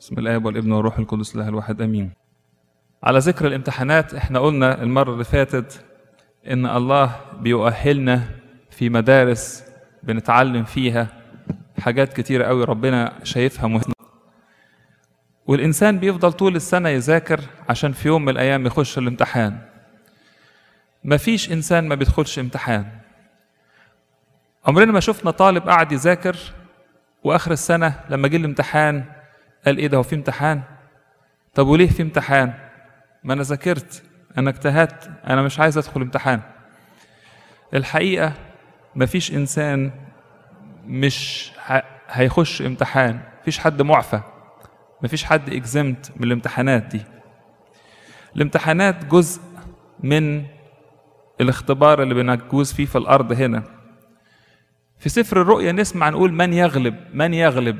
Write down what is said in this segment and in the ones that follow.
بسم الآب والابن والروح القدس الله الواحد أمين على ذكر الامتحانات احنا قلنا المرة اللي فاتت إن الله بيؤهلنا في مدارس بنتعلم فيها حاجات كتيرة قوي ربنا شايفها مهمة والإنسان بيفضل طول السنة يذاكر عشان في يوم من الأيام يخش الامتحان مفيش إنسان ما بيدخلش امتحان عمرنا ما شفنا طالب قاعد يذاكر واخر السنه لما جه الامتحان قال ايه ده هو في امتحان طب وليه في امتحان ما انا ذاكرت انا اجتهدت انا مش عايز ادخل امتحان الحقيقه مفيش انسان مش ه- هيخش امتحان مفيش حد معفى مفيش حد اكزمت من الامتحانات دي الامتحانات جزء من الاختبار اللي بنجوز فيه في الارض هنا في سفر الرؤيا نسمع نقول من يغلب من يغلب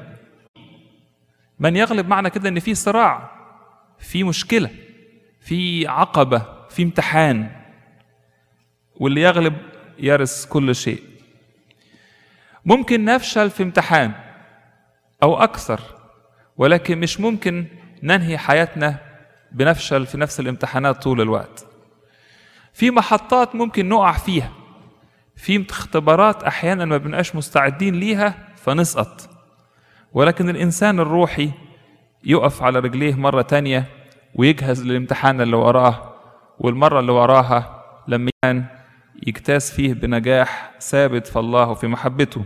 من يغلب معنى كده ان في صراع في مشكله في عقبه في امتحان واللي يغلب يرث كل شيء ممكن نفشل في امتحان او اكثر ولكن مش ممكن ننهي حياتنا بنفشل في نفس الامتحانات طول الوقت في محطات ممكن نقع فيها في اختبارات احيانا ما بنبقاش مستعدين ليها فنسقط ولكن الانسان الروحي يقف على رجليه مره تانية ويجهز للامتحان اللي وراه والمره اللي وراها لما كان يجتاز فيه بنجاح ثابت في الله وفي محبته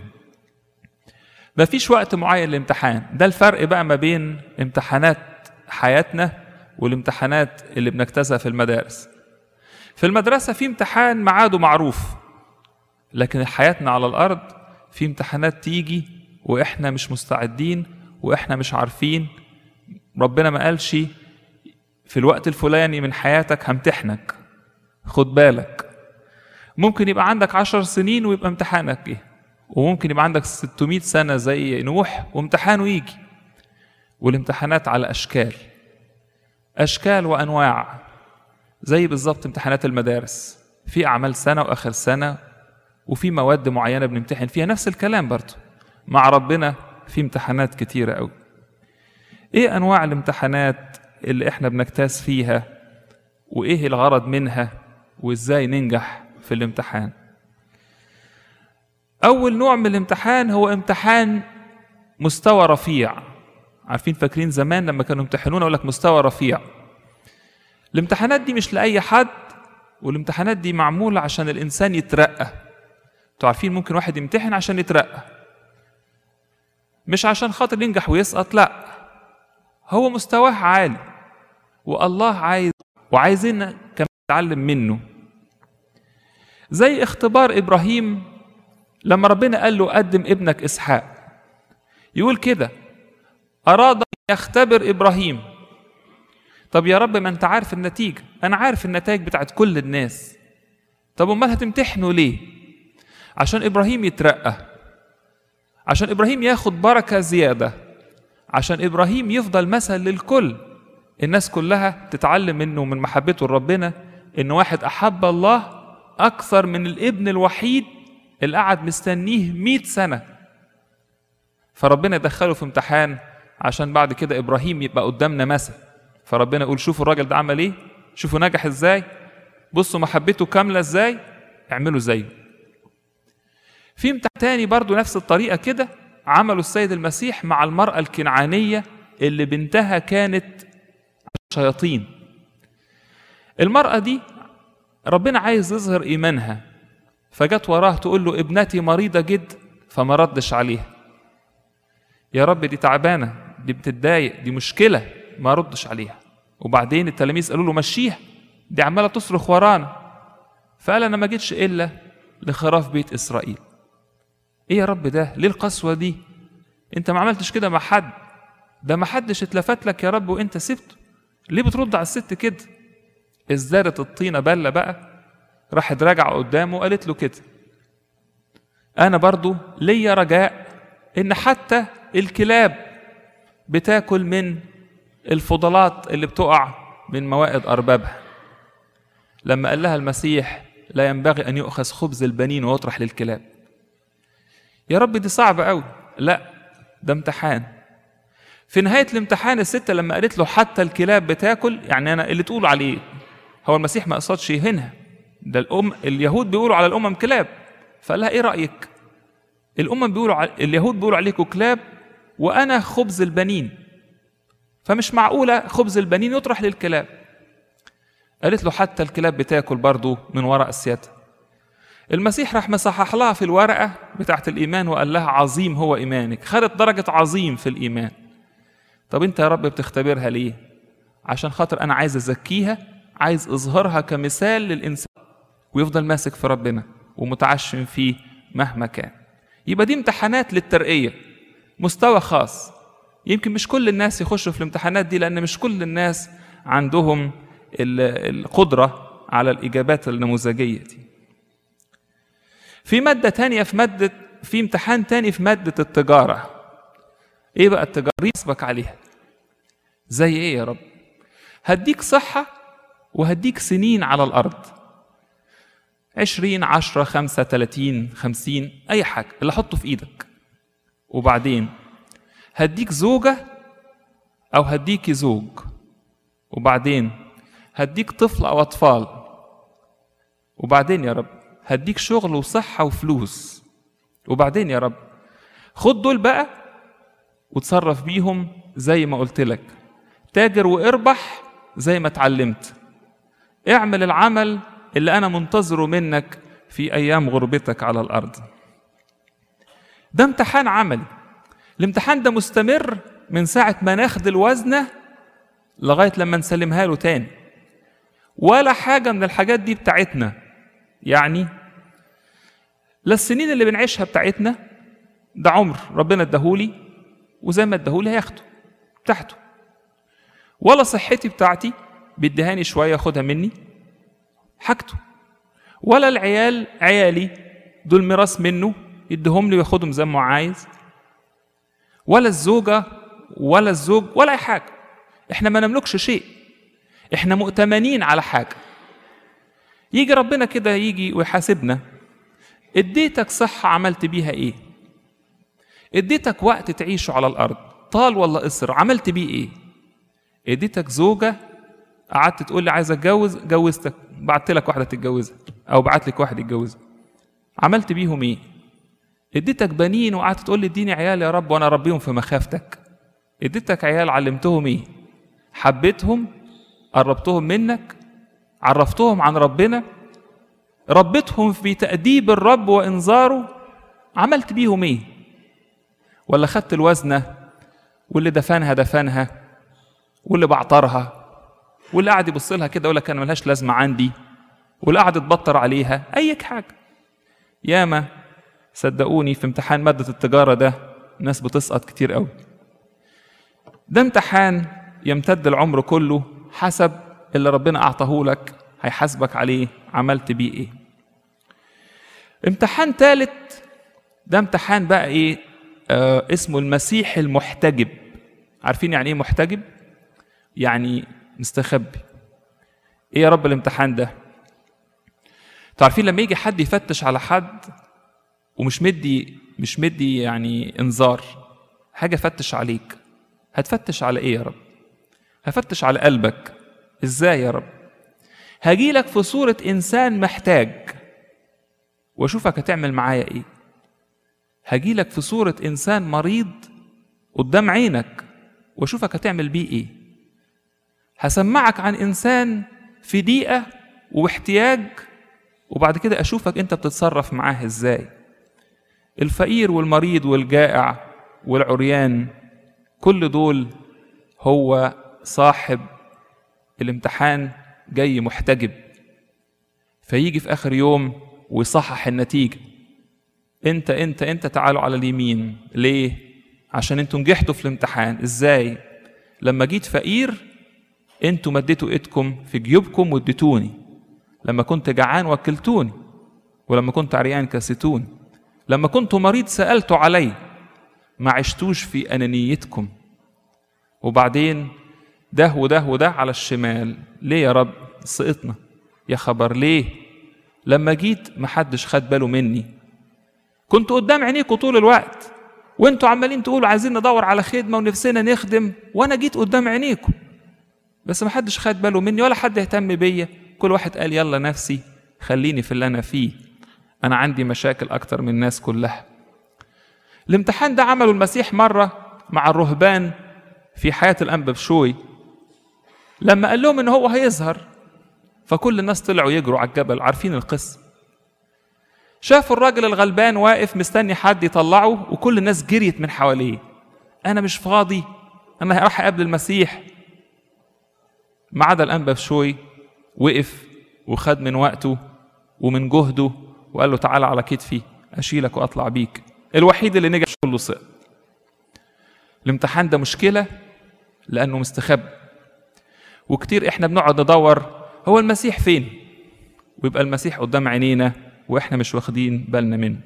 ما فيش وقت معين للامتحان ده الفرق بقى ما بين امتحانات حياتنا والامتحانات اللي بنجتازها في المدارس في المدرسة في امتحان ميعاده معروف لكن حياتنا على الارض في امتحانات تيجي واحنا مش مستعدين واحنا مش عارفين ربنا ما قالش في الوقت الفلاني من حياتك همتحنك خد بالك ممكن يبقى عندك عشر سنين ويبقى امتحانك ايه وممكن يبقى عندك 600 سنة زي نوح وامتحانه يجي والامتحانات على أشكال أشكال وأنواع زي بالظبط امتحانات المدارس في أعمال سنة وآخر سنة وفي مواد معينة بنمتحن فيها نفس الكلام برضه مع ربنا في امتحانات كتيرة أوي إيه أنواع الامتحانات اللي إحنا بنجتاز فيها وإيه الغرض منها وإزاي ننجح في الامتحان أول نوع من الامتحان هو امتحان مستوى رفيع عارفين فاكرين زمان لما كانوا يمتحنونا يقول لك مستوى رفيع الامتحانات دي مش لأي حد والامتحانات دي معمولة عشان الإنسان يترقى انتوا عارفين ممكن واحد يمتحن عشان يترقى مش عشان خاطر ينجح ويسقط لا هو مستواه عالي والله عايز وعايزين كمان نتعلم منه زي اختبار ابراهيم لما ربنا قال له قدم ابنك اسحاق يقول كده اراد ان يختبر ابراهيم طب يا رب ما انت عارف النتيجه انا عارف النتائج بتاعت كل الناس طب امال هتمتحنه ليه عشان ابراهيم يترقى عشان ابراهيم ياخد بركه زياده عشان ابراهيم يفضل مثل للكل الناس كلها تتعلم منه من محبته لربنا ان واحد احب الله اكثر من الابن الوحيد اللي قعد مستنيه مئة سنه فربنا يدخله في امتحان عشان بعد كده ابراهيم يبقى قدامنا مثل فربنا يقول شوفوا الراجل ده عمل ايه شوفوا نجح ازاي بصوا محبته كامله ازاي اعملوا زيه في امتحان تاني برضو نفس الطريقة كده عملوا السيد المسيح مع المرأة الكنعانية اللي بنتها كانت شياطين المرأة دي ربنا عايز يظهر إيمانها فجت وراه تقول له ابنتي مريضة جد فما ردش عليها يا رب دي تعبانة دي بتتضايق دي مشكلة ما ردش عليها وبعدين التلاميذ قالوا له مشيها دي عمالة تصرخ ورانا فقال أنا ما جيتش إلا لخراف بيت إسرائيل ايه يا رب ده ليه القسوه دي انت ما عملتش كده مع حد ده ما حدش اتلفت لك يا رب وانت سبته ليه بترد على الست كده ازدادت الطينه بله بقى راحت راجع قدامه وقالت له كده انا برضو ليا رجاء ان حتى الكلاب بتاكل من الفضلات اللي بتقع من موائد اربابها لما قال لها المسيح لا ينبغي ان يؤخذ خبز البنين ويطرح للكلاب يا رب دي صعبة قوي لا ده امتحان في نهاية الامتحان الست لما قالت له حتى الكلاب بتاكل يعني أنا اللي تقولوا عليه هو المسيح ما قصدش يهينها ده الأم اليهود بيقولوا على الأمم كلاب فقال لها إيه رأيك؟ الأمم بيقولوا على... اليهود بيقولوا عليكم كلاب وأنا خبز البنين فمش معقولة خبز البنين يطرح للكلاب قالت له حتى الكلاب بتاكل برضه من ورق السيادة المسيح راح مصحح لها في الورقة بتاعت الإيمان وقال لها عظيم هو إيمانك خدت درجة عظيم في الإيمان طب أنت يا رب بتختبرها ليه عشان خاطر أنا عايز أزكيها عايز إظهارها كمثال للإنسان ويفضل ماسك في ربنا ومتعشم فيه مهما كان يبقى دي امتحانات للترقية مستوى خاص يمكن مش كل الناس يخشوا في الامتحانات دي لأن مش كل الناس عندهم القدرة على الإجابات النموذجية دي في مادة تانية في مادة في امتحان تاني في مادة التجارة ايه بقى التجارة يسبك عليها زي ايه يا رب هديك صحة وهديك سنين على الأرض عشرين عشرة خمسة تلاتين خمسين أي حاجة اللي حطه في إيدك وبعدين هديك زوجة أو هديكي زوج وبعدين هديك طفل أو أطفال وبعدين يا رب هديك شغل وصحة وفلوس وبعدين يا رب خد دول بقى وتصرف بيهم زي ما قلت لك تاجر واربح زي ما اتعلمت اعمل العمل اللي انا منتظره منك في ايام غربتك على الارض ده امتحان عملي الامتحان ده مستمر من ساعة ما ناخد الوزنة لغاية لما نسلمها له تاني ولا حاجة من الحاجات دي بتاعتنا يعني لا السنين اللي بنعيشها بتاعتنا ده عمر ربنا اداهولي وزي ما اداهولي هياخده بتاعته ولا صحتي بتاعتي بيديهاني شوية ياخدها مني حاجته ولا العيال عيالي دول ميراث منه يديهم لي وياخدهم زي ما هو عايز ولا الزوجة ولا الزوج ولا أي حاجة احنا ما نملكش شيء احنا مؤتمنين على حاجة يجي ربنا كده يجي ويحاسبنا اديتك صحة عملت بيها ايه اديتك وقت تعيشه على الارض طال ولا قصر عملت بيه ايه اديتك زوجة قعدت تقول لي عايز اتجوز جوزتك بعت لك واحدة تتجوزها او بعت لك واحد يتجوزها عملت بيهم ايه اديتك بنين وقعدت تقول لي اديني عيال يا رب وانا اربيهم في مخافتك اديتك عيال علمتهم ايه حبيتهم قربتهم منك عرفتهم عن ربنا ربيتهم في تأديب الرب وإنذاره عملت بيهم إيه؟ ولا خدت الوزنة واللي دفنها دفنها واللي بعطرها واللي قاعد يبص لها كده يقول لك أنا ملهاش لازمة عندي واللي قاعد تبطر عليها أي حاجة ياما صدقوني في امتحان مادة التجارة ده ناس بتسقط كتير قوي ده امتحان يمتد العمر كله حسب اللي ربنا أعطاه لك هيحاسبك عليه عملت بيه ايه امتحان ثالث ده امتحان بقى ايه آه اسمه المسيح المحتجب عارفين يعني ايه محتجب يعني مستخبي ايه يا رب الامتحان ده تعرفين لما يجي حد يفتش على حد ومش مدي مش مدي يعني انذار حاجه فتش عليك هتفتش على ايه يا رب هفتش على قلبك ازاي يا رب هاجي لك في صورة إنسان محتاج وأشوفك هتعمل معايا إيه هاجي لك في صورة إنسان مريض قدام عينك وأشوفك هتعمل بيه إيه هسمعك عن إنسان في ضيقة واحتياج وبعد كده أشوفك أنت بتتصرف معاه إزاي الفقير والمريض والجائع والعريان كل دول هو صاحب الامتحان جاي محتجب فيجي في اخر يوم ويصحح النتيجه انت انت انت تعالوا على اليمين ليه عشان انتوا نجحتوا في الامتحان ازاي لما جيت فقير انتوا مديتوا ايدكم في جيوبكم واديتوني لما كنت جعان وكلتوني ولما كنت عريان كستوني لما كنت مريض سالتوا علي ما عشتوش في انانيتكم وبعدين ده وده وده على الشمال ليه يا رب سقطنا يا خبر ليه لما جيت محدش خد باله مني كنت قدام عينيكوا طول الوقت وانتوا عمالين تقولوا عايزين ندور على خدمه ونفسنا نخدم وانا جيت قدام عينيكم بس ما حدش خد باله مني ولا حد اهتم بيا كل واحد قال يلا نفسي خليني في اللي انا فيه انا عندي مشاكل اكتر من الناس كلها الامتحان ده عمله المسيح مره مع الرهبان في حياه الانبا بشوي لما قال لهم ان هو هيظهر فكل الناس طلعوا يجروا على الجبل عارفين القصه شافوا الراجل الغلبان واقف مستني حد يطلعه وكل الناس جريت من حواليه انا مش فاضي انا راح اقابل المسيح ما عدا الانبا بشوي وقف وخد من وقته ومن جهده وقال له تعالى على كتفي اشيلك واطلع بيك الوحيد اللي نجح كله سقط الامتحان ده مشكله لانه مستخبي وكتير احنا بنقعد ندور هو المسيح فين ويبقى المسيح قدام عينينا واحنا مش واخدين بالنا منه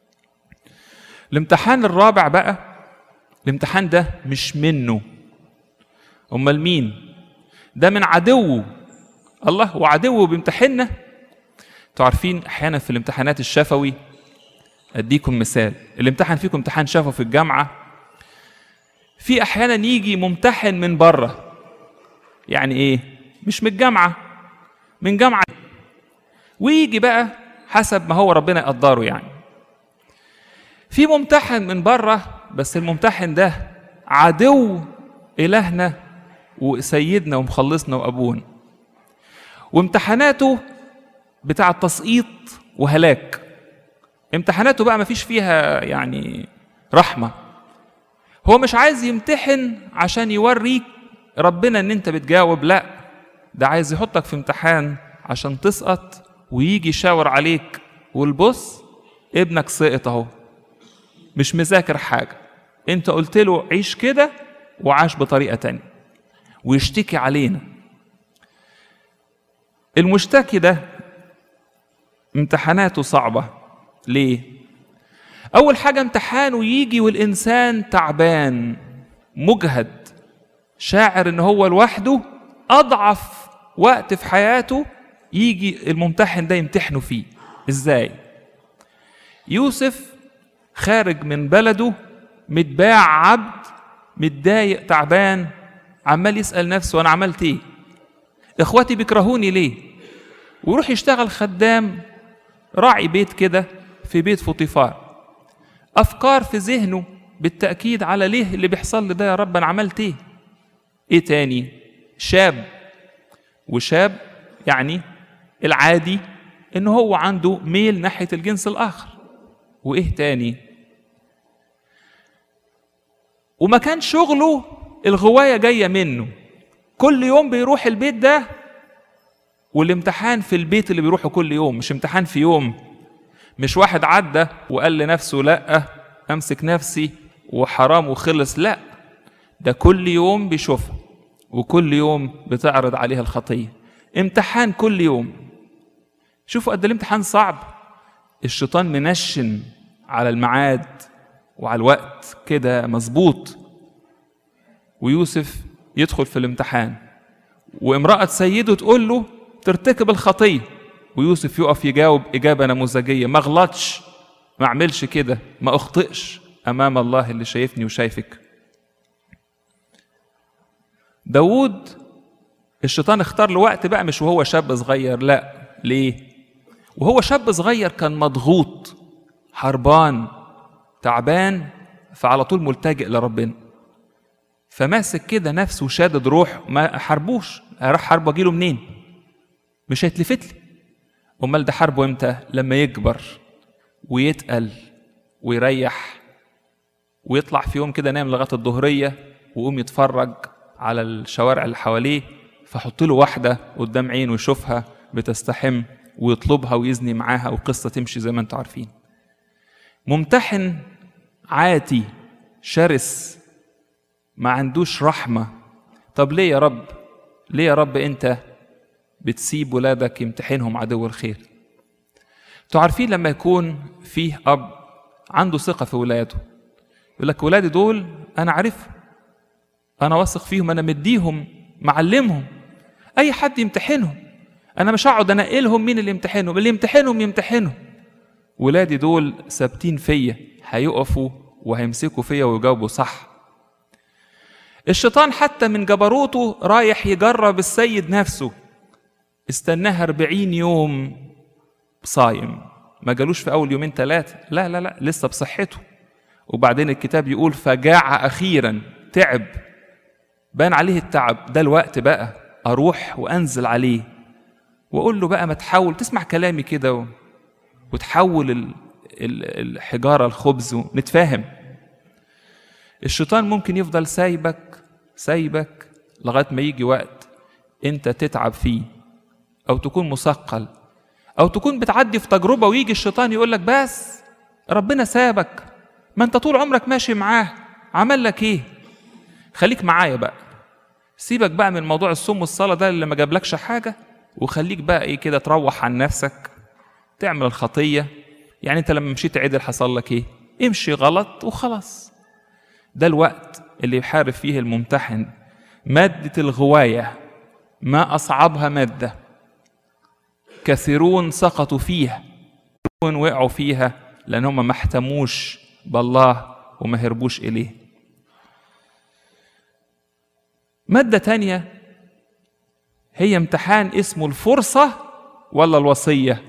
الامتحان الرابع بقى الامتحان ده مش منه امال مين ده من عدوه الله هو عدوه بيمتحننا انتوا عارفين احيانا في الامتحانات الشفوي اديكم مثال الامتحان فيكم امتحان شفوي في الجامعه في احيانا يجي ممتحن من بره يعني ايه مش من الجامعه من جامعه ويجي بقى حسب ما هو ربنا يقدره يعني في ممتحن من بره بس الممتحن ده عدو إلهنا وسيدنا ومخلصنا وأبونا وامتحاناته بتاع التسقيط وهلاك امتحاناته بقى ما فيش فيها يعني رحمة هو مش عايز يمتحن عشان يوريك ربنا ان انت بتجاوب لا ده عايز يحطك في امتحان عشان تسقط ويجي يشاور عليك والبص ابنك سقط اهو مش مذاكر حاجة انت قلت له عيش كده وعاش بطريقة تانية ويشتكي علينا المشتكي ده امتحاناته صعبة ليه؟ أول حاجة امتحانه يجي والإنسان تعبان مجهد شاعر إن هو لوحده أضعف وقت في حياته يجي الممتحن ده يمتحنه فيه إزاي؟ يوسف خارج من بلده متباع عبد متضايق تعبان عمال يسأل نفسه أنا عملت إيه؟ إخواتي بيكرهوني ليه؟ ويروح يشتغل خدام راعي بيت كده في بيت فوطيفار أفكار في ذهنه بالتأكيد على ليه اللي بيحصل لي ده يا رب أنا عملت إيه؟ إيه تاني؟ شاب وشاب يعني العادي إن هو عنده ميل ناحية الجنس الآخر وإيه تاني؟ وما كان شغله الغواية جاية منه كل يوم بيروح البيت ده والامتحان في البيت اللي بيروحه كل يوم مش امتحان في يوم مش واحد عدى وقال لنفسه لا امسك نفسي وحرام وخلص لا ده كل يوم بيشوفها وكل يوم بتعرض عليها الخطيه امتحان كل يوم شوفوا قد الامتحان صعب الشيطان منشن على الميعاد وعلى الوقت كده مظبوط ويوسف يدخل في الامتحان وامرأة سيده تقول له ترتكب الخطية ويوسف يقف يجاوب إجابة نموذجية ما غلطش ما اعملش كده ما اخطئش أمام الله اللي شايفني وشايفك داود الشيطان اختار له وقت بقى مش وهو شاب صغير لا ليه وهو شاب صغير كان مضغوط حربان تعبان فعلى طول ملتجئ لربنا فماسك كده نفسه وشادد روح ما حاربوش راح حاربه اجيله منين مش هيتلفت لي امال ده حاربه امتى لما يكبر ويتقل ويريح ويطلع في يوم كده نام لغايه الظهريه ويقوم يتفرج على الشوارع اللي حواليه فحط له واحده قدام عينه ويشوفها بتستحم ويطلبها ويزني معاها والقصه تمشي زي ما انتم عارفين ممتحن عاتي شرس ما عندوش رحمة طب ليه يا رب ليه يا رب انت بتسيب ولادك يمتحنهم عدو الخير انتوا عارفين لما يكون فيه اب عنده ثقة في ولاده يقول لك ولادي دول انا عارفهم انا واثق فيهم انا مديهم معلمهم اي حد يمتحنهم انا مش هقعد انقلهم مين اللي يمتحنهم اللي يمتحنهم يمتحنهم ولادي دول ثابتين فيا هيقفوا وهيمسكوا فيا ويجاوبوا صح الشيطان حتى من جبروته رايح يجرب السيد نفسه استناها أربعين يوم صايم ما جالوش في أول يومين ثلاثة لا لا لا لسه بصحته وبعدين الكتاب يقول فجاع أخيرا تعب بان عليه التعب ده الوقت بقى أروح وأنزل عليه وأقول له بقى ما تحاول تسمع كلامي كده و... وتحول ال... ال... الحجارة الخبز ونتفاهم الشيطان ممكن يفضل سايبك سايبك لغاية ما يجي وقت انت تتعب فيه او تكون مثقل او تكون بتعدي في تجربة ويجي الشيطان يقول لك بس ربنا سابك ما انت طول عمرك ماشي معاه عمل لك ايه خليك معايا بقى سيبك بقى من موضوع الصوم والصلاة ده اللي ما جابلكش حاجة وخليك بقى ايه كده تروح عن نفسك تعمل الخطية يعني انت لما مشيت عدل حصل لك ايه امشي غلط وخلاص ده الوقت اللي يحارب فيه الممتحن مادة الغواية ما أصعبها مادة كثيرون سقطوا فيها كثيرون وقعوا فيها لأن هم ما احتموش بالله وما هربوش إليه مادة تانية هي امتحان اسمه الفرصة ولا الوصية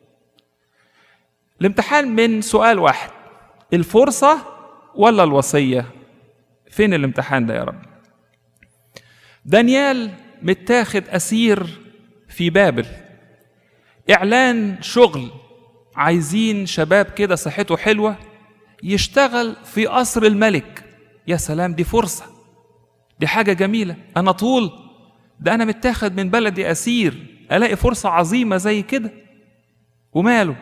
الامتحان من سؤال واحد الفرصة ولا الوصية فين الامتحان ده يا رب دانيال متاخد أسير في بابل إعلان شغل عايزين شباب كده صحته حلوة يشتغل في قصر الملك يا سلام دي فرصة دي حاجة جميلة أنا طول ده أنا متاخد من بلدي أسير ألاقي فرصة عظيمة زي كده وماله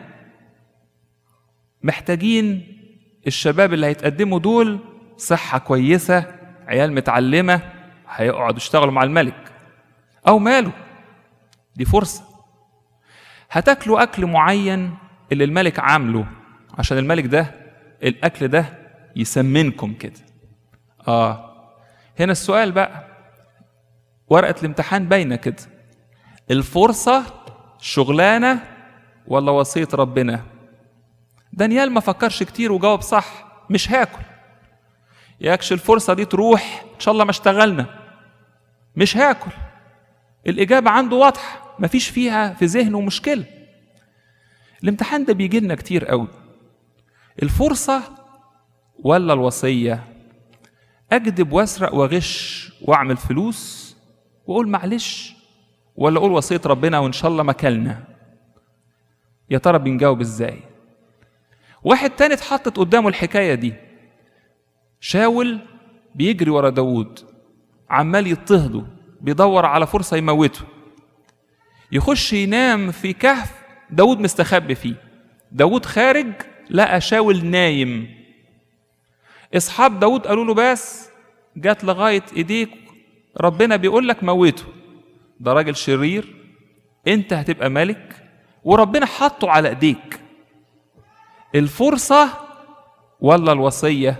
محتاجين الشباب اللي هيتقدموا دول صحة كويسة عيال متعلمة هيقعدوا يشتغلوا مع الملك أو ماله دي فرصة هتاكلوا أكل معين اللي الملك عامله عشان الملك ده الأكل ده يسمنكم كده آه هنا السؤال بقى ورقة الامتحان باينة كده الفرصة شغلانة ولا وصية ربنا دانيال ما فكرش كتير وجاوب صح مش هاكل ياكش الفرصة دي تروح إن شاء الله ما اشتغلنا مش هاكل الإجابة عنده واضحة مفيش فيها في ذهنه مشكلة الامتحان ده بيجي لنا كتير قوي الفرصة ولا الوصية أكذب وأسرق وأغش وأعمل فلوس وأقول معلش ولا أقول وصية ربنا وإن شاء الله مكلنا يا ترى بنجاوب إزاي واحد تاني اتحطت قدامه الحكاية دي شاول بيجري ورا داوود عمال يضطهده بيدور على فرصة يموته يخش ينام في كهف داود مستخبي فيه داود خارج لقى شاول نايم اصحاب داود قالوا له بس جات لغاية ايديك ربنا بيقول لك موته ده راجل شرير انت هتبقى ملك وربنا حطه على ايديك الفرصة ولا الوصية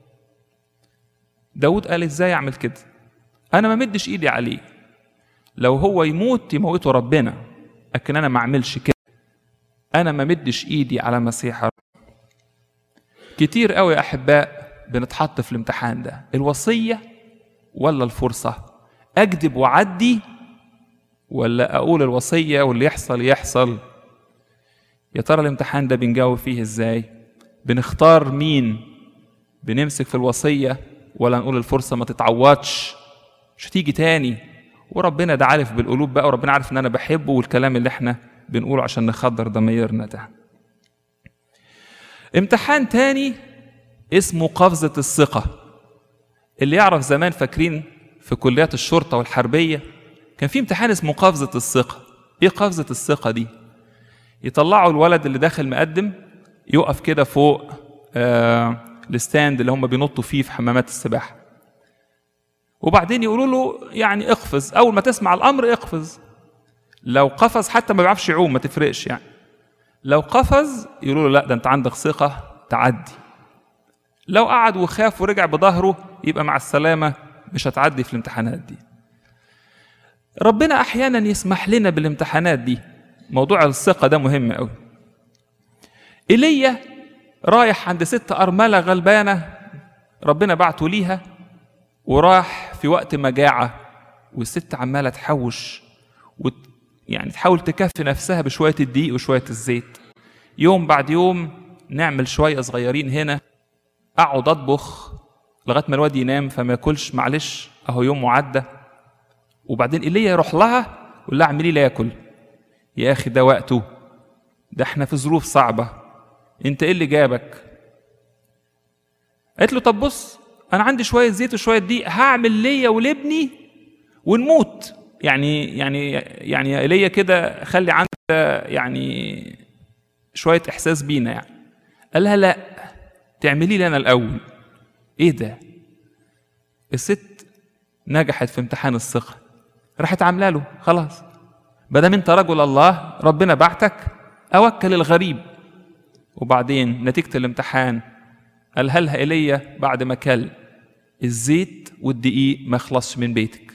داود قال ازاي اعمل كده انا ما مدش ايدي عليه لو هو يموت يموته ربنا لكن انا ما اعملش كده انا ما مدش ايدي على مسيح كتير قوي يا احباء بنتحط في الامتحان ده الوصيه ولا الفرصه اكذب واعدي ولا اقول الوصيه واللي يحصل يحصل يا ترى الامتحان ده بنجاوب فيه ازاي بنختار مين بنمسك في الوصيه ولا نقول الفرصه ما تتعوضش مش هتيجي تاني وربنا ده عارف بالقلوب بقى وربنا عارف ان انا بحبه والكلام اللي احنا بنقوله عشان نخدر ضميرنا ده امتحان تاني اسمه قفزة الثقة اللي يعرف زمان فاكرين في كليات الشرطة والحربية كان في امتحان اسمه قفزة الثقة ايه قفزة الثقة دي يطلعوا الولد اللي داخل مقدم يقف كده فوق آه الستاند اللي هم بينطوا فيه في حمامات السباحة وبعدين يقولوا له يعني اقفز اول ما تسمع الامر اقفز لو قفز حتى ما بيعرفش يعوم ما تفرقش يعني لو قفز يقولوا له لا ده انت عندك ثقه تعدي لو قعد وخاف ورجع بظهره يبقى مع السلامه مش هتعدي في الامتحانات دي ربنا احيانا يسمح لنا بالامتحانات دي موضوع الثقه ده مهم قوي ايليا رايح عند ست أرملة غلبانة ربنا بعته ليها وراح في وقت مجاعة والست عمالة تحوش وت... يعني تحاول تكفي نفسها بشوية الدقيق وشوية الزيت يوم بعد يوم نعمل شوية صغيرين هنا أقعد أطبخ لغاية ما الواد ينام فما ياكلش معلش أهو يوم معدى وبعدين ايليا يروح لها يقول لها اعملي لي ياكل يا اخي ده وقته ده احنا في ظروف صعبه انت ايه اللي جابك قالت له طب بص انا عندي شويه زيت وشويه دقيق هعمل ليا ولابني ونموت يعني يعني يعني يا ايليا كده خلي عندك يعني شويه احساس بينا يعني قال لها لا تعملي لي انا الاول ايه ده الست نجحت في امتحان الثقه راحت عامله له خلاص ما دام انت رجل الله ربنا بعتك اوكل الغريب وبعدين نتيجه الامتحان قالها لها ايليا بعد ما كل الزيت والدقيق ما خلصش من بيتك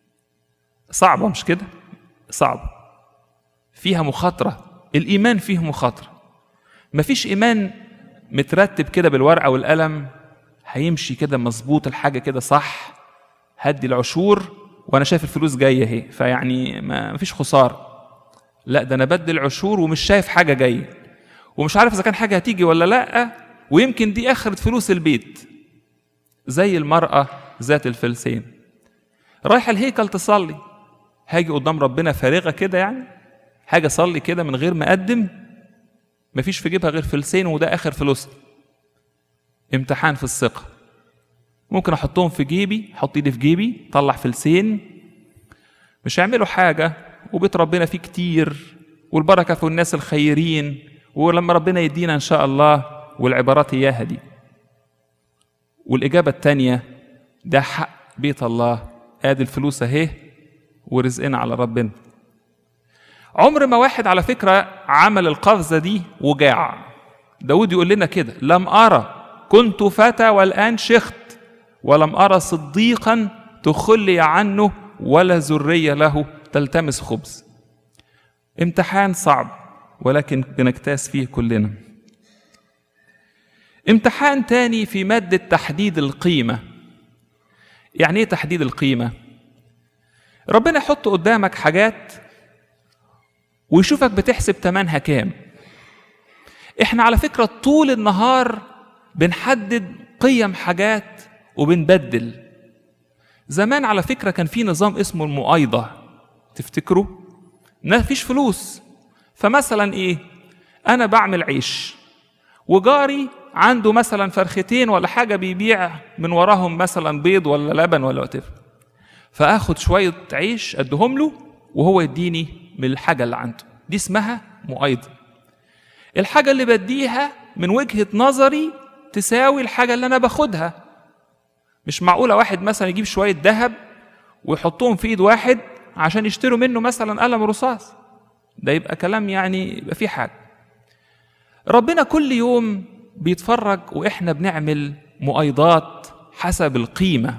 صعبه مش كده صعبه فيها مخاطره الايمان فيه مخاطره مفيش ايمان مترتب كده بالورقه والقلم هيمشي كده مظبوط الحاجه كده صح هدي العشور وانا شايف الفلوس جايه اهي فيعني ما فيش خساره لا ده انا بدي العشور ومش شايف حاجه جايه ومش عارف اذا كان حاجه هتيجي ولا لا ويمكن دي اخرة فلوس البيت زي المرأة ذات الفلسين رايح الهيكل تصلي هاجي قدام ربنا فارغة كده يعني حاجة صلي كده من غير ما أقدم مفيش في جيبها غير فلسين وده آخر فلوسها امتحان في الثقة ممكن أحطهم في جيبي أحط إيدي في جيبي طلع فلسين مش هيعملوا حاجة وبيت ربنا فيه كتير والبركة في الناس الخيرين ولما ربنا يدينا إن شاء الله والعبارات إياها دي والإجابة التانية ده حق بيت الله آدي الفلوس أهي ورزقنا على ربنا عمر ما واحد على فكرة عمل القفزة دي وجاع داود يقول لنا كده لم أرى كنت فتى والآن شخت ولم أرى صديقا تخلي عنه ولا ذرية له تلتمس خبز امتحان صعب ولكن بنجتاز فيه كلنا امتحان تاني في مادة تحديد القيمة يعني ايه تحديد القيمة ربنا يحط قدامك حاجات ويشوفك بتحسب تمنها كام احنا على فكرة طول النهار بنحدد قيم حاجات وبنبدل زمان على فكرة كان في نظام اسمه المؤايضة تفتكروا ما فيش فلوس فمثلا ايه انا بعمل عيش وجاري عنده مثلا فرختين ولا حاجة بيبيع من وراهم مثلا بيض ولا لبن ولا وتف فاخد شوية عيش ادهم له وهو يديني من الحاجة اللي عنده دي اسمها مؤايضة الحاجة اللي بديها من وجهة نظري تساوي الحاجة اللي أنا باخدها مش معقولة واحد مثلا يجيب شوية ذهب ويحطهم في إيد واحد عشان يشتروا منه مثلا قلم رصاص ده يبقى كلام يعني يبقى فيه حاجة ربنا كل يوم بيتفرج وإحنا بنعمل مؤايضات حسب القيمة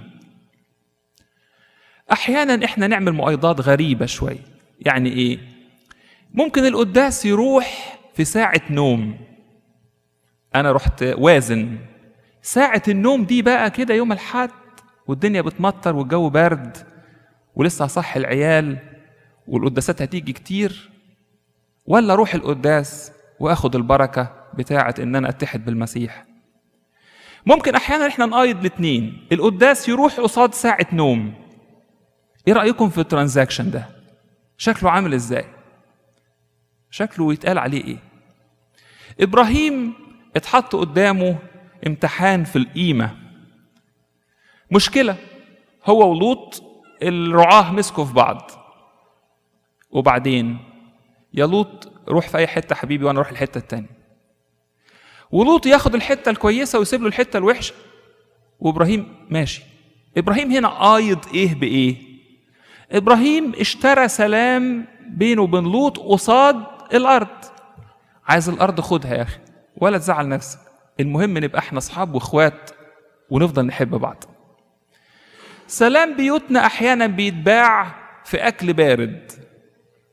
أحيانا إحنا نعمل مؤايضات غريبة شوية يعني إيه ممكن القداس يروح في ساعة نوم أنا رحت وازن ساعة النوم دي بقى كده يوم الحد والدنيا بتمطر والجو برد ولسه هصحي العيال والقداسات هتيجي كتير ولا اروح القداس واخد البركه بتاعه ان انا اتحد بالمسيح ممكن احيانا احنا نقايض الاثنين القداس يروح قصاد ساعه نوم ايه رايكم في الترانزاكشن ده شكله عامل ازاي شكله يتقال عليه ايه ابراهيم اتحط قدامه امتحان في القيمه مشكله هو ولوط الرعاه مسكوا في بعض وبعدين يا لوط روح في اي حته حبيبي وانا اروح الحته التانية ولوط ياخد الحته الكويسه ويسيب له الحته الوحشه وابراهيم ماشي ابراهيم هنا قايض ايه بايه ابراهيم اشترى سلام بينه وبين لوط قصاد الارض عايز الارض خدها يا اخي ولا تزعل نفسك المهم نبقى احنا اصحاب واخوات ونفضل نحب بعض سلام بيوتنا احيانا بيتباع في اكل بارد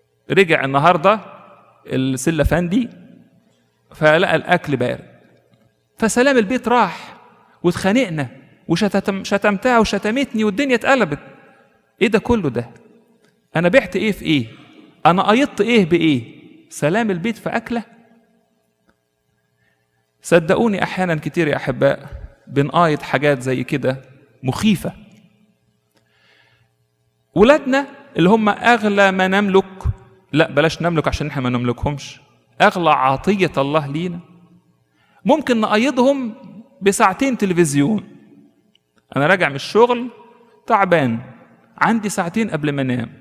رجع النهارده السله فندي فلقى الاكل بارد فسلام البيت راح واتخانقنا وشتمتها وشتمتني والدنيا اتقلبت ايه ده كله ده انا بعت ايه في ايه انا قيضت ايه بايه سلام البيت في اكله صدقوني احيانا كتير يا احباء بنقايض حاجات زي كده مخيفه ولادنا اللي هم اغلى ما نملك لا بلاش نملك عشان احنا ما نملكهمش اغلى عطيه الله لينا ممكن نقيضهم بساعتين تلفزيون انا راجع من الشغل تعبان عندي ساعتين قبل ما انام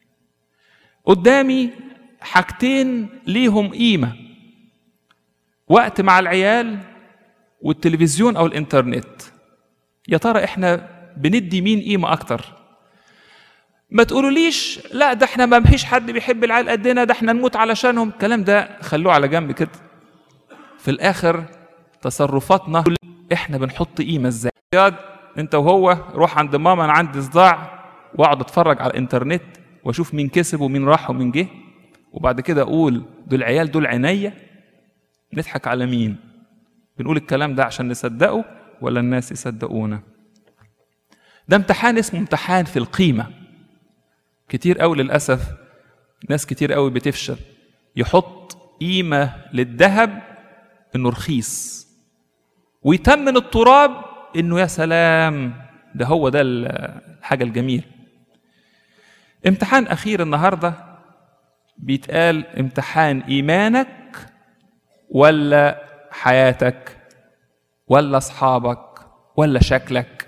قدامي حاجتين ليهم قيمه وقت مع العيال والتلفزيون او الانترنت يا ترى احنا بندي مين قيمه اكتر ما تقولوليش لا ده احنا ما فيش حد بيحب العيال قدنا ده احنا نموت علشانهم الكلام ده خلوه على جنب كده في الاخر تصرفاتنا احنا بنحط قيمه ازاي انت وهو روح عند ماما انا عندي صداع واقعد اتفرج على الانترنت واشوف مين كسب ومين راح ومين جه وبعد كده اقول دول عيال دول عينيا نضحك على مين بنقول الكلام ده عشان نصدقه ولا الناس يصدقونا ده امتحان اسمه امتحان في القيمه كتير قوي للاسف ناس كتير قوي بتفشل يحط قيمه للذهب انه رخيص ويتمن التراب انه يا سلام ده هو ده الحاجه الجميله امتحان اخير النهارده بيتقال امتحان ايمانك ولا حياتك ولا اصحابك ولا شكلك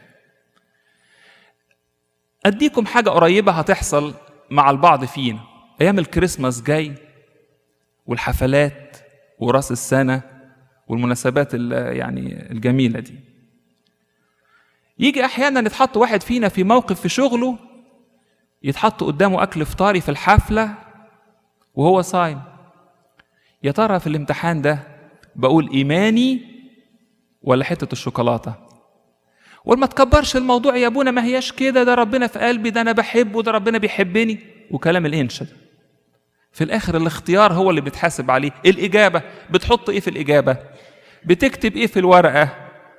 اديكم حاجه قريبه هتحصل مع البعض فينا ايام الكريسماس جاي والحفلات وراس السنه والمناسبات يعني الجميله دي يجي احيانا يتحط واحد فينا في موقف في شغله يتحط قدامه اكل فطاري في الحفله وهو صايم يا ترى في الامتحان ده بقول ايماني ولا حته الشوكولاته وما تكبرش الموضوع يا ابونا ما هياش كده ده ربنا في قلبي ده انا بحبه ده ربنا بيحبني وكلام الانشا ده في الاخر الاختيار هو اللي بتحاسب عليه الاجابه بتحط ايه في الاجابه بتكتب ايه في الورقه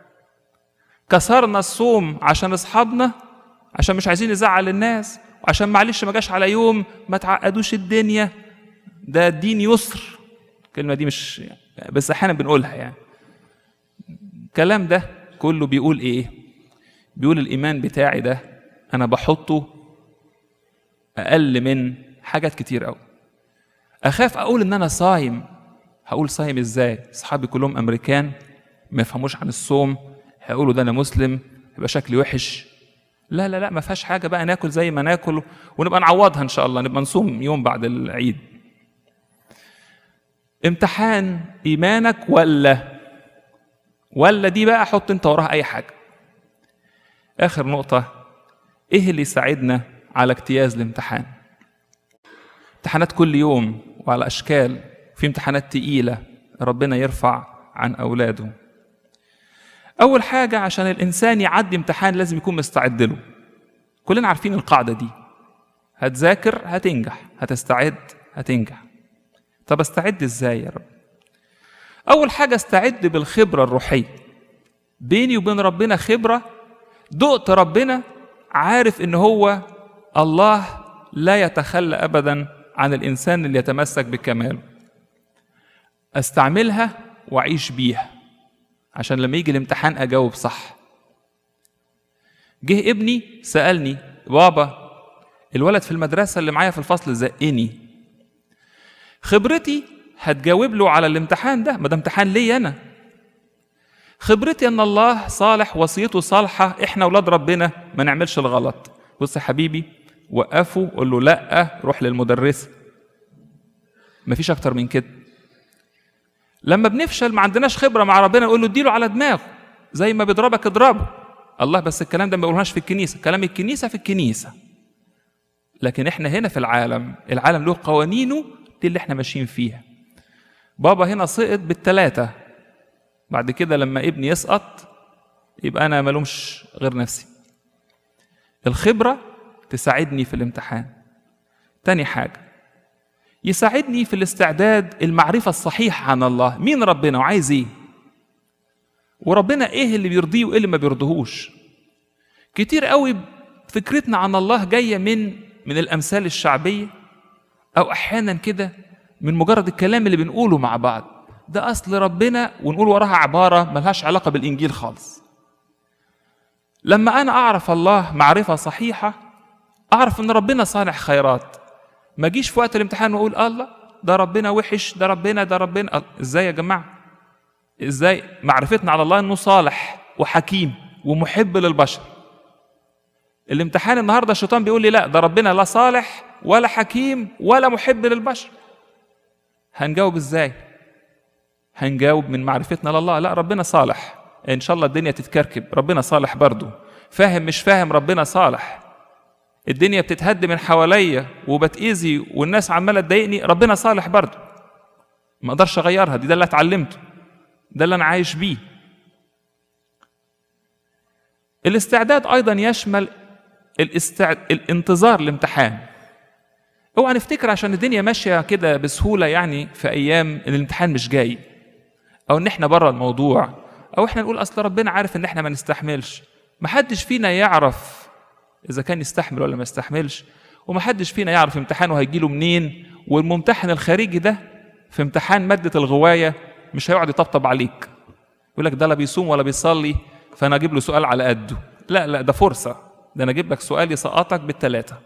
كسرنا الصوم عشان اصحابنا عشان مش عايزين نزعل الناس عشان معلش ما جاش على يوم ما تعقدوش الدنيا ده الدين يسر الكلمه دي مش بس احيانا بنقولها يعني الكلام ده كله بيقول ايه بيقول الايمان بتاعي ده انا بحطه اقل من حاجات كتير قوي اخاف اقول ان انا صايم هقول صايم ازاي اصحابي كلهم امريكان ما يفهموش عن الصوم هيقولوا ده انا مسلم يبقى شكلي وحش لا لا لا ما فيهاش حاجه بقى ناكل زي ما ناكل ونبقى نعوضها ان شاء الله نبقى نصوم يوم بعد العيد امتحان ايمانك ولا ولا دي بقى حط انت وراها اي حاجه اخر نقطه ايه اللي يساعدنا على اجتياز الامتحان امتحانات كل يوم وعلى اشكال في امتحانات تقيله ربنا يرفع عن اولاده اول حاجه عشان الانسان يعدي امتحان لازم يكون مستعد له كلنا عارفين القاعده دي هتذاكر هتنجح هتستعد هتنجح طب استعد ازاي يا رب اول حاجه استعد بالخبره الروحيه بيني وبين ربنا خبره دقت ربنا عارف ان هو الله لا يتخلى ابدا عن الانسان اللي يتمسك بكماله استعملها واعيش بيها عشان لما يجي الامتحان اجاوب صح جه ابني سالني بابا الولد في المدرسه اللي معايا في الفصل زقني خبرتي هتجاوب له على الامتحان ده ما ده امتحان ليا انا خبرتي ان الله صالح وصيته صالحه احنا اولاد ربنا ما نعملش الغلط بص يا حبيبي وقفه قول له لا روح للمدرسه مفيش اكتر من كده لما بنفشل ما عندناش خبره مع ربنا نقول له اديله على دماغه زي ما بيضربك اضربه الله بس الكلام ده ما بيقولهاش في الكنيسه كلام الكنيسه في الكنيسه لكن احنا هنا في العالم العالم له قوانينه دي اللي احنا ماشيين فيها بابا هنا سقط بالتلاتة بعد كده لما ابني يسقط يبقى انا ملومش غير نفسي الخبرة تساعدني في الامتحان تاني حاجة يساعدني في الاستعداد المعرفة الصحيحة عن الله مين ربنا وعايز ايه وربنا ايه اللي بيرضيه وايه اللي ما بيرضيهوش كتير قوي فكرتنا عن الله جايه من من الامثال الشعبيه او احيانا كده من مجرد الكلام اللي بنقوله مع بعض ده اصل ربنا ونقول وراها عباره ملهاش علاقه بالانجيل خالص لما انا اعرف الله معرفه صحيحه اعرف ان ربنا صانع خيرات ما اجيش في وقت الامتحان واقول الله ده ربنا وحش ده ربنا ده ربنا ازاي يا جماعه ازاي معرفتنا على الله انه صالح وحكيم ومحب للبشر الامتحان النهارده الشيطان بيقول لي لا ده ربنا لا صالح ولا حكيم ولا محب للبشر هنجاوب ازاي هنجاوب من معرفتنا لله لا ربنا صالح ان شاء الله الدنيا تتكركب ربنا صالح برضه فاهم مش فاهم ربنا صالح الدنيا بتتهد من حواليا وبتأذي والناس عماله تضايقني ربنا صالح برضه ما اقدرش اغيرها دي ده اللي اتعلمته ده اللي انا عايش بيه الاستعداد ايضا يشمل الاستعد... الانتظار الامتحان اوعى نفتكر عشان الدنيا ماشيه كده بسهوله يعني في ايام ان الامتحان مش جاي او ان احنا بره الموضوع او احنا نقول اصل ربنا عارف ان احنا ما نستحملش محدش فينا يعرف اذا كان يستحمل ولا ما يستحملش ومحدش فينا يعرف امتحانه هيجيله منين والممتحن الخارجي ده في امتحان ماده الغوايه مش هيقعد يطبطب عليك يقول لك ده لا بيصوم ولا بيصلي فانا اجيب له سؤال على قده لا لا ده فرصه ده انا اجيب لك سؤال يسقطك بالثلاثه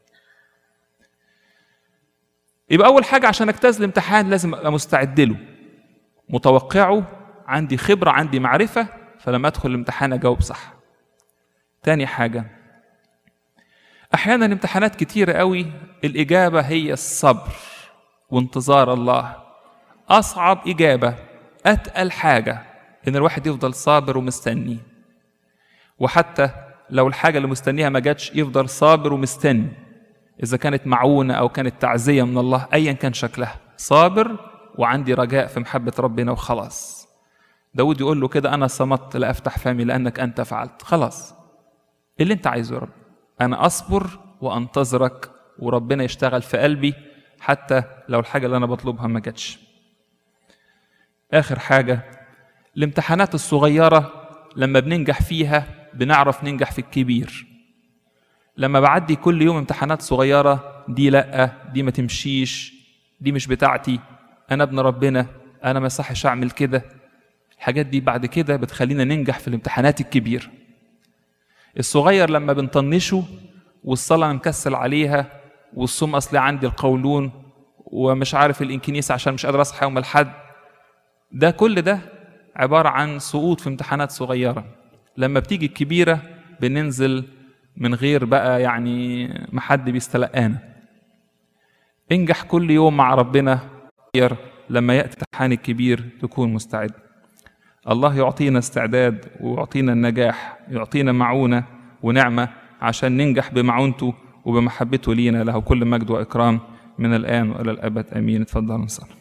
يبقى اول حاجه عشان اجتاز الامتحان لازم ابقى مستعد له متوقعه عندي خبره عندي معرفه فلما ادخل الامتحان اجاوب صح تاني حاجه احيانا امتحانات كتيره قوي الاجابه هي الصبر وانتظار الله اصعب اجابه اتقل حاجه ان الواحد يفضل صابر ومستني وحتى لو الحاجه اللي مستنيها ما جاتش يفضل صابر ومستني اذا كانت معونه او كانت تعزيه من الله ايا كان شكلها صابر وعندي رجاء في محبه ربنا وخلاص داود يقول له كده انا صمت لا افتح فمي لانك انت فعلت خلاص اللي انت عايزه يا رب انا اصبر وانتظرك وربنا يشتغل في قلبي حتى لو الحاجه اللي انا بطلبها ما جاتش اخر حاجه الامتحانات الصغيره لما بننجح فيها بنعرف ننجح في الكبير لما بعدي كل يوم امتحانات صغيره دي لا دي ما تمشيش دي مش بتاعتي انا ابن ربنا انا ما يصحش اعمل كده الحاجات دي بعد كده بتخلينا ننجح في الامتحانات الكبيره الصغير لما بنطنشه والصلاه مكسل عليها والصوم اصلي عندي القولون ومش عارف الانكنيسه عشان مش قادر اصحى يوم الحد ده كل ده عباره عن سقوط في امتحانات صغيره لما بتيجي الكبيره بننزل من غير بقى يعني ما حد بيستلقانا انجح كل يوم مع ربنا لما ياتي الامتحان الكبير تكون مستعد الله يعطينا استعداد ويعطينا النجاح يعطينا معونه ونعمه عشان ننجح بمعونته وبمحبته لينا له كل مجد واكرام من الان والى الابد امين اتفضلوا نصلي